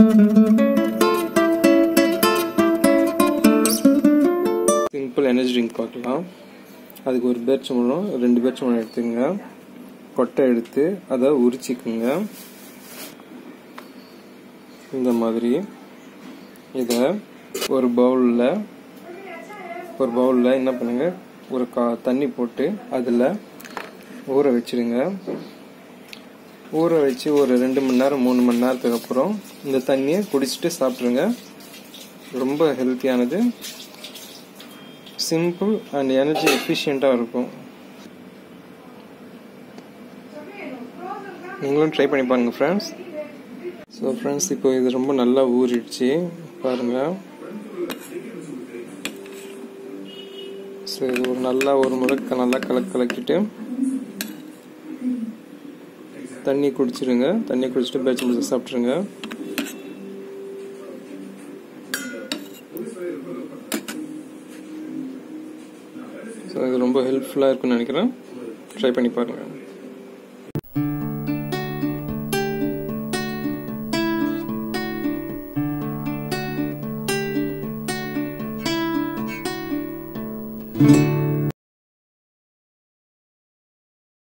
simple energy drink பார்க்கலாம் அதுக்கு ஒரு பேர்ச்சம்பழம் ரெண்டு பேர்ச்சம்பழம் எடுத்துங்க கொட்டை எடுத்து அதை உரிச்சிக்குங்க இந்த மாதிரி இதை ஒரு பவுலில் ஒரு பவுலில் என்ன பண்ணுங்க ஒரு கா தண்ணி போட்டு அதில் ஊற வச்சிடுங்க ஊற வச்சு ஒரு ரெண்டு மணி நேரம் மூணு மணி நேரத்துக்கு அப்புறம் இந்த தண்ணியை குடிச்சிட்டு சாப்பிட்ருங்க ரொம்ப ஹெல்த்தியானது சிம்பிள் அண்ட் எனர்ஜி எஃபிஷியண்ட்டாக இருக்கும் நீங்களும் ட்ரை பண்ணி பாருங்கள் ஃப்ரெண்ட்ஸ் ஸோ ஃப்ரெண்ட்ஸ் இப்போ இது ரொம்ப நல்லா ஊறிடுச்சு பாருங்கள் ஸோ இது ஒரு நல்லா ஒரு முறை க- நல்லா கலக்கு கலக்கிட்டு தண்ணி குடிச்சிருங்க தண்ணி குடிச்சிட்டு பேச்சு முடிச்சு சாப்பிட்ருங்க ஸோ இது ரொம்ப ஹெல்ப்ஃபுல்லாக இருக்கும்னு நினைக்கிறேன் ட்ரை பண்ணி பாருங்கள் thank you